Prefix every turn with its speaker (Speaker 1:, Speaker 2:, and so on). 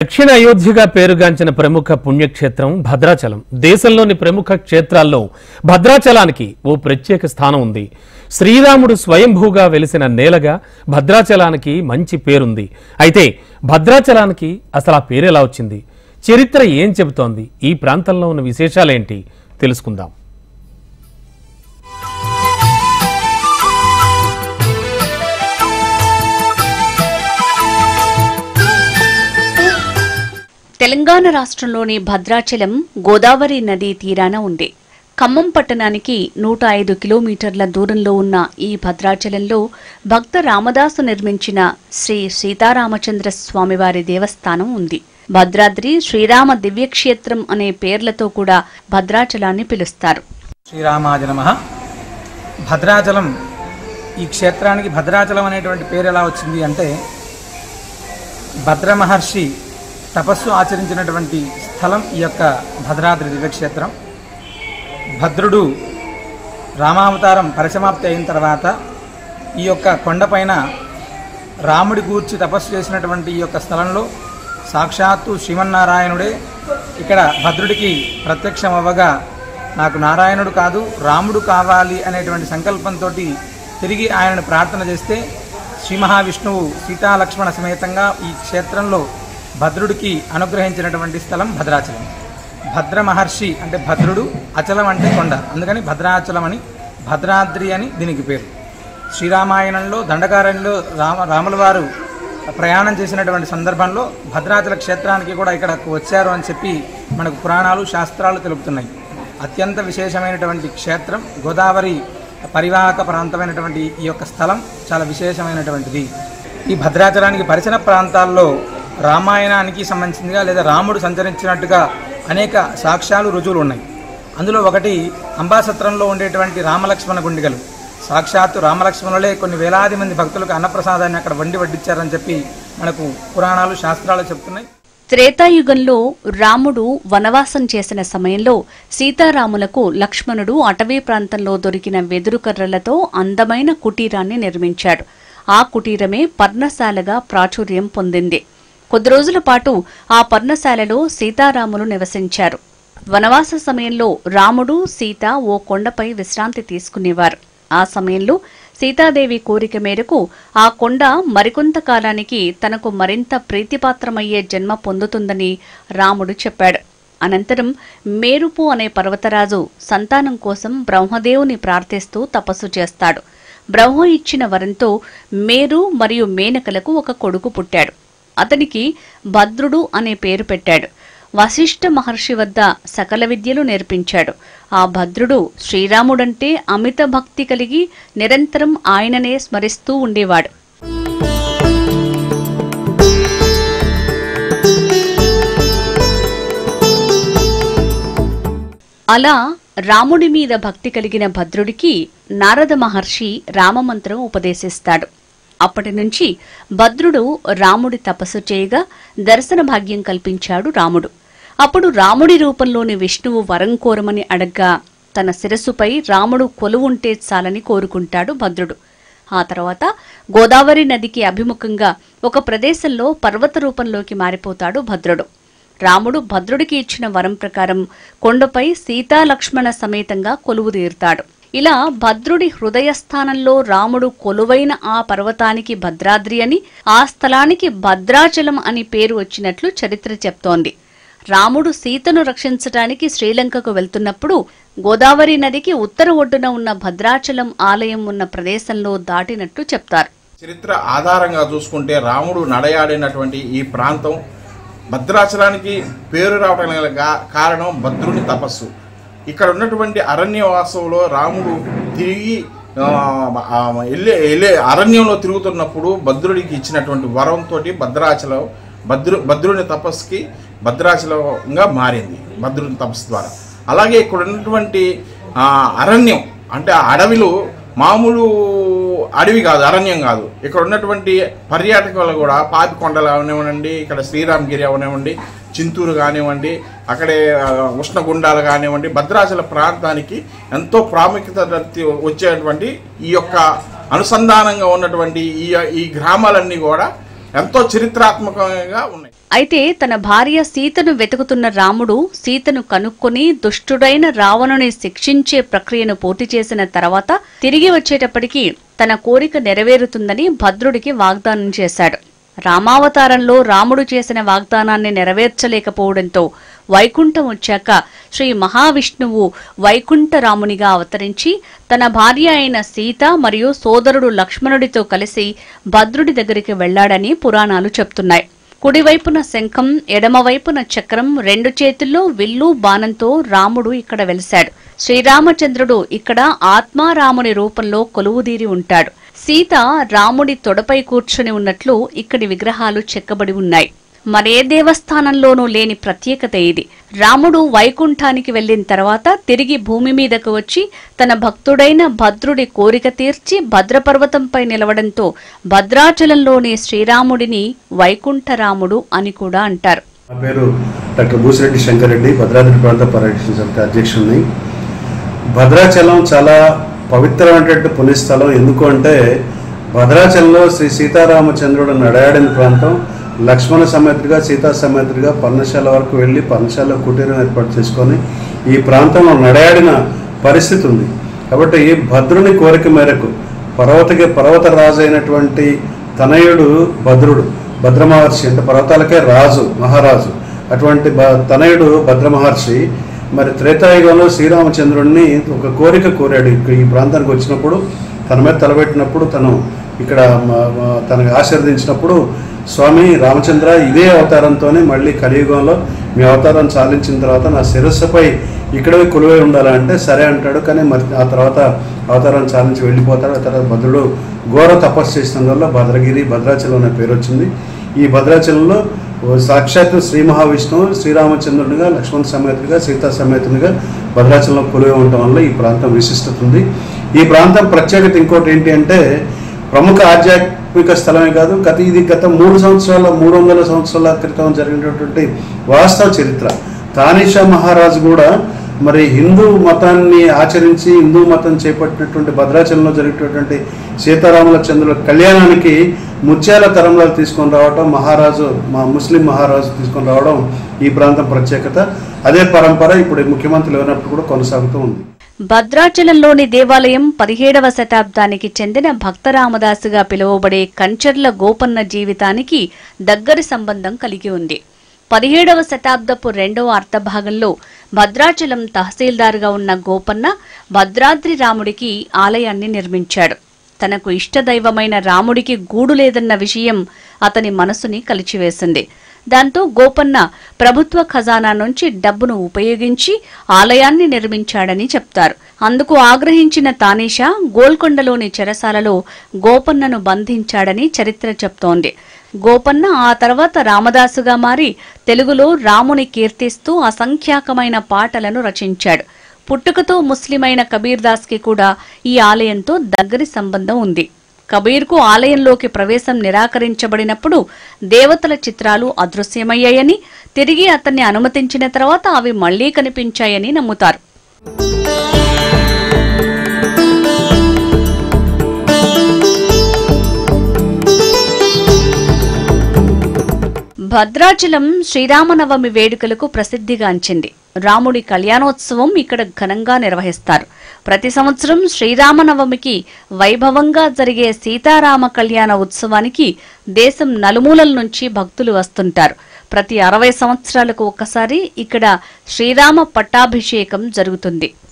Speaker 1: దక్షిణ అయోధ్యగా పేరుగాంచిన ప్రముఖ పుణ్యక్షేత్రం భద్రాచలం దేశంలోని ప్రముఖ క్షేత్రాల్లో భద్రాచలానికి ఓ ప్రత్యేక స్థానం ఉంది శ్రీరాముడు స్వయంభూగా వెలిసిన నేలగా భద్రాచలానికి మంచి పేరుంది అయితే భద్రాచలానికి అసలు ఆ పేరు ఎలా వచ్చింది చరిత్ర ఏం చెబుతోంది ఈ ప్రాంతంలో ఉన్న విశేషాలేంటి తెలుసుకుందాం
Speaker 2: తెలంగాణ రాష్ట్రంలోని భద్రాచలం గోదావరి నదీ తీరాన ఉంది ఖమ్మం పట్టణానికి నూట ఐదు కిలోమీటర్ల దూరంలో ఉన్న ఈ భద్రాచలంలో భక్త రామదాసు నిర్మించిన శ్రీ సీతారామచంద్ర స్వామివారి దేవస్థానం ఉంది భద్రాద్రి శ్రీరామ దివ్యక్షేత్రం అనే పేర్లతో కూడా భద్రాచలాన్ని పిలుస్తారు
Speaker 3: శ్రీరామాజ నమ భద్రాచలం ఈ క్షేత్రానికి భద్రాచలం అనేటువంటి పేరు ఎలా వచ్చింది అంటే భద్ర మహర్షి తపస్సు ఆచరించినటువంటి స్థలం ఈ యొక్క భద్రాద్రి దివ్యక్షేత్రం భద్రుడు రామావతారం పరిసమాప్తి అయిన తర్వాత ఈ యొక్క కొండపైన రాముడి గూర్చి తపస్సు చేసినటువంటి ఈ యొక్క స్థలంలో సాక్షాత్తు శ్రీమన్నారాయణుడే ఇక్కడ భద్రుడికి ప్రత్యక్షం అవ్వగా నాకు నారాయణుడు కాదు రాముడు కావాలి అనేటువంటి సంకల్పంతో తిరిగి ఆయనను ప్రార్థన చేస్తే శ్రీ మహావిష్ణువు సీతాలక్ష్మణ సమేతంగా ఈ క్షేత్రంలో భద్రుడికి అనుగ్రహించినటువంటి స్థలం భద్రాచలం భద్ర మహర్షి అంటే భద్రుడు అచలం అంటే కొండ అందుకని భద్రాచలం అని భద్రాద్రి అని దీనికి పేరు శ్రీరామాయణంలో దండకారణ్యంలో రామ రాముల వారు ప్రయాణం చేసినటువంటి సందర్భంలో భద్రాచల క్షేత్రానికి కూడా ఇక్కడకు వచ్చారు అని చెప్పి మనకు పురాణాలు శాస్త్రాలు తెలుపుతున్నాయి అత్యంత విశేషమైనటువంటి క్షేత్రం గోదావరి పరివాహక ప్రాంతమైనటువంటి ఈ యొక్క స్థలం చాలా విశేషమైనటువంటిది ఈ భద్రాచలానికి పరిసర ప్రాంతాల్లో రామాయణానికి సంబంధించిందిగా లేదా రాముడు సంచరించినట్టుగా అనేక సాక్ష్యాలు రుజువులు ఉన్నాయి అందులో ఒకటి అంబాసత్రంలో ఉండేటువంటి రామలక్ష్మణ గుండిగలు సాక్షాత్తు రామలక్ష్మణులే కొన్ని వేలాది మంది భక్తులకు అన్నప్రసాదాన్ని అక్కడ వండి వడ్డించారని చెప్పి మనకు పురాణాలు శాస్త్రాలు చెప్తున్నాయి
Speaker 2: త్రేతాయుగంలో రాముడు వనవాసం చేసిన సమయంలో సీతారాములకు లక్ష్మణుడు అటవీ ప్రాంతంలో దొరికిన వెదురు కర్రలతో అందమైన కుటీరాన్ని నిర్మించాడు ఆ కుటీరమే పర్ణశాలగా ప్రాచుర్యం పొందింది కొద్ది రోజుల పాటు ఆ పర్ణశాలలో సీతారాములు నివసించారు వనవాస సమయంలో రాముడు సీత ఓ కొండపై విశ్రాంతి తీసుకునేవారు ఆ సమయంలో సీతాదేవి కోరిక మేరకు ఆ కొండ మరికొంత కాలానికి తనకు మరింత ప్రీతిపాత్రమయ్యే జన్మ పొందుతుందని రాముడు చెప్పాడు అనంతరం మేరుపు అనే పర్వతరాజు సంతానం కోసం బ్రహ్మదేవుని ప్రార్థిస్తూ తపస్సు చేస్తాడు బ్రహ్మ ఇచ్చిన వరంతో మేరు మరియు మేనకలకు ఒక కొడుకు పుట్టాడు అతనికి భద్రుడు అనే పేరు పెట్టాడు వశిష్ఠ మహర్షి వద్ద సకల విద్యలు నేర్పించాడు ఆ భద్రుడు శ్రీరాముడంటే అమిత భక్తి కలిగి నిరంతరం ఆయననే స్మరిస్తూ ఉండేవాడు అలా రాముడి మీద భక్తి కలిగిన భద్రుడికి నారద మహర్షి రామమంత్రం ఉపదేశిస్తాడు అప్పటి నుంచి భద్రుడు రాముడి తపస్సు చేయగా దర్శన భాగ్యం కల్పించాడు రాముడు అప్పుడు రాముడి రూపంలోని విష్ణువు వరం కోరమని అడగ్గా తన శిరస్సుపై రాముడు కొలువుంటే చాలని కోరుకుంటాడు భద్రుడు ఆ తర్వాత గోదావరి నదికి అభిముఖంగా ఒక ప్రదేశంలో పర్వత రూపంలోకి మారిపోతాడు భద్రుడు రాముడు భద్రుడికి ఇచ్చిన వరం ప్రకారం కొండపై సీతాలక్ష్మణ సమేతంగా కొలువు తీరుతాడు ఇలా భద్రుడి హృదయస్థానంలో రాముడు కొలువైన ఆ పర్వతానికి భద్రాద్రి అని ఆ స్థలానికి భద్రాచలం అని పేరు వచ్చినట్లు చరిత్ర చెప్తోంది రాముడు సీతను రక్షించటానికి శ్రీలంకకు వెళ్తున్నప్పుడు గోదావరి నదికి ఉత్తర ఒడ్డున ఉన్న భద్రాచలం ఆలయం ఉన్న ప్రదేశంలో దాటినట్టు చెప్తారు
Speaker 4: చరిత్ర ఆధారంగా చూసుకుంటే రాముడు నడయాడినటువంటి ఈ ప్రాంతం భద్రాచలానికి పేరు రావడం గల గా- కారణం భద్రుని తపస్సు ఇక్కడ ఉన్నటువంటి అరణ్యవాసంలో రాముడు తిరిగి ఆ, ఆ, వెళ్ళే వెళ్ళే అరణ్యంలో తిరుగుతున్నప్పుడు భద్రుడికి ఇచ్చినటువంటి వరంతో భద్రాచలం భద్రు భద్రుని తపస్సుకి భద్రాచలంగా మారింది భద్రుని తపస్సు ద్వారా అలాగే ఇక్కడ ఉన్నటువంటి ఆ, అరణ్యం అంటే ఆ అడవిలో మామూలు అడవి కాదు అరణ్యం కాదు ఇక్కడ ఉన్నటువంటి పర్యాటకులు కూడా పాపికొండలు అవనివ్వండి ఇక్కడ శ్రీరామగిరి అవనివ్వండి చింతూరు కానివ్వండి అక్కడే ఆ, ఉష్ణగుండాలు కానివ్వండి భద్రాచల ప్రాంతానికి ఎంతో ప్రాముఖ్యత వచ్చేటువంటి ఈ యొక్క అనుసంధానంగా ఉన్నటువంటి ఈ ఈ గ్రామాలన్నీ కూడా ఎంతో చరిత్రాత్మకంగా ఉన్నాయి
Speaker 2: అయితే తన భార్య సీతను వెతుకుతున్న రాముడు సీతను కనుక్కొని దుష్టుడైన రావణుని శిక్షించే ప్రక్రియను పూర్తి చేసిన తర్వాత తిరిగి వచ్చేటప్పటికి తన కోరిక నెరవేరుతుందని భద్రుడికి వాగ్దానం చేశాడు రామావతారంలో రాముడు చేసిన వాగ్దానాన్ని నెరవేర్చలేకపోవడంతో వైకుంఠం వచ్చాక శ్రీ మహావిష్ణువు వైకుంఠరామునిగా అవతరించి తన భార్య అయిన సీత మరియు సోదరుడు లక్ష్మణుడితో కలిసి భద్రుడి దగ్గరికి వెళ్లాడని పురాణాలు చెప్తున్నాయి కుడివైపున శంఖం ఎడమవైపున చక్రం రెండు చేతుల్లో విల్లు బాణంతో రాముడు ఇక్కడ వెలిశాడు శ్రీరామచంద్రుడు ఇక్కడ ఆత్మారాముని రూపంలో కొలువుదీరి ఉంటాడు సీత రాముడి తొడపై కూర్చుని ఉన్నట్లు ఇక్కడి విగ్రహాలు చెక్కబడి ఉన్నాయి మరే దేవస్థానంలోనూ లేని ప్రత్యేకత ఇది రాముడు వైకుంఠానికి వెళ్లిన తర్వాత తిరిగి భూమి మీదకు వచ్చి తన భక్తుడైన భద్రుడి కోరిక తీర్చి భద్రపర్వతంపై నిలవడంతో భద్రాచలంలోని శ్రీరాముడిని వైకుంఠరాముడు అని కూడా అంటారు
Speaker 5: నా పేరు డాక్టర్ బూసిరెడ్డి శంకర్ రెడ్డి భద్రాద్రి ప్రాంత పర్యటన సమితి అధ్యక్షుడిని భద్రాచలం చాలా పవిత్రమైనటువంటి పుణ్యస్థలం ఎందుకు అంటే భద్రాచలంలో శ్రీ సీతారామచంద్రుడు నడయాడిన ప్రాంతం లక్ష్మణ సమేతుడిగా సీతా సమేతుడిగా పర్ణశాల వరకు వెళ్ళి పర్ణశాల కుటీరం ఏర్పాటు చేసుకొని ఈ ప్రాంతంలో నడయాడిన పరిస్థితి ఉంది కాబట్టి భద్రుని కోరిక మేరకు పర్వతకి పర్వత రాజు అయినటువంటి తనయుడు భద్రుడు భద్ర మహర్షి అంటే పర్వతాలకే రాజు మహారాజు అటువంటి బ తనయుడు భద్ర మహర్షి మరి త్రేతాయుగంలో శ్రీరామచంద్రుడిని ఒక కోరిక కోరాడు ఇక్క- ఈ ప్రాంతానికి వచ్చినప్పుడు తన మీద తలబెట్టినప్పుడు తను ఇక్కడ మ- మ- తనకు ఆశీర్వదించినప్పుడు స్వామి రామచంద్ర ఇదే అవతారంతోనే మళ్ళీ కలియుగంలో మీ అవతారం చాలించిన తర్వాత నా శిరస్సుపై ఇక్కడే కొలువై ఉండాలంటే సరే అంటాడు కానీ మరి ఆ తర్వాత అవతారం చాలించి వెళ్ళిపోతాడు ఆ తర్వాత భద్రుడు ఘోర తపస్సు చేసినందువల్ల భద్రగిరి భద్రాచలం అనే పేరు వచ్చింది ఈ భద్రాచలంలో ఓ సాక్షాత్తు శ్రీ మహావిష్ణువు శ్రీరామచంద్రునిగా లక్ష్మణ సమేతుడిగా సీతా సమేతునిగా భద్రాచలంలో కొలువై ఉండటం వల్ల ఈ ప్రాంతం విశిష్టత ఉంది ఈ ప్రాంతం ప్రత్యేకత ఇంకోటి ఏంటి అంటే ప్రముఖ ఆధ్యాత్మిక స్థలమే కాదు గత ఇది గత మూడు సంవత్సరాల మూడు వందల సంవత్సరాల క్రితం జరిగినటువంటి వాస్తవ చరిత్ర తానిషా మహారాజు కూడా మరి హిందూ మతాన్ని ఆచరించి హిందూ మతం చేపట్టినటువంటి భద్రాచలంలో జరిగేటటువంటి సీతారాముల చంద్రుల కళ్యాణానికి ముత్యాల తరంలాలు తీసుకొని రావడం మహారాజు మా ముస్లిం మహారాజు తీసుకొని రావడం ఈ ప్రాంతం ప్రత్యేకత అదే పరంపర ఇప్పుడు ముఖ్యమంత్రులు ఎవరినప్పుడు కూడా కొనసాగుతూ ఉంది
Speaker 2: భద్రాచలంలోని దేవాలయం పదిహేడవ శతాబ్దానికి చెందిన భక్తరామదాసుగా పిలువబడే కంచర్ల గోపన్న జీవితానికి దగ్గరి సంబంధం కలిగి ఉంది పదిహేడవ శతాబ్దపు రెండవ అర్ధభాగంలో భద్రాచలం తహసీల్దార్గా ఉన్న గోపన్న భద్రాద్రి రాముడికి ఆలయాన్ని నిర్మించాడు తనకు ఇష్టదైవమైన రాముడికి గూడు లేదన్న విషయం అతని మనసుని కలిచివేసింది దాంతో గోపన్న ప్రభుత్వ ఖజానా నుంచి డబ్బును ఉపయోగించి ఆలయాన్ని నిర్మించాడని చెప్తారు అందుకు ఆగ్రహించిన తానీషా గోల్కొండలోని చెరసాలలో గోపన్నను బంధించాడని చరిత్ర చెప్తోంది గోపన్న ఆ తర్వాత రామదాసుగా మారి తెలుగులో రాముని కీర్తిస్తూ అసంఖ్యాకమైన పాటలను రచించాడు పుట్టుకతో ముస్లిమైన కబీర్ దాస్కి కూడా ఈ ఆలయంతో దగ్గరి సంబంధం ఉంది కబీర్కు ఆలయంలోకి ప్రవేశం నిరాకరించబడినప్పుడు దేవతల చిత్రాలు అదృశ్యమయ్యాయని తిరిగి అతన్ని అనుమతించిన తర్వాత అవి మళ్లీ కనిపించాయని నమ్ముతారు భద్రాచలం శ్రీరామనవమి వేడుకలకు ప్రసిద్ధిగాంచింది రాముడి కళ్యాణోత్సవం ఇక్కడ ఘనంగా నిర్వహిస్తారు ప్రతి సంవత్సరం శ్రీరామనవమికి వైభవంగా జరిగే సీతారామ కళ్యాణ ఉత్సవానికి దేశం నలుమూలల నుంచి భక్తులు వస్తుంటారు ప్రతి అరవై సంవత్సరాలకు ఒక్కసారి ఇక్కడ శ్రీరామ పట్టాభిషేకం జరుగుతుంది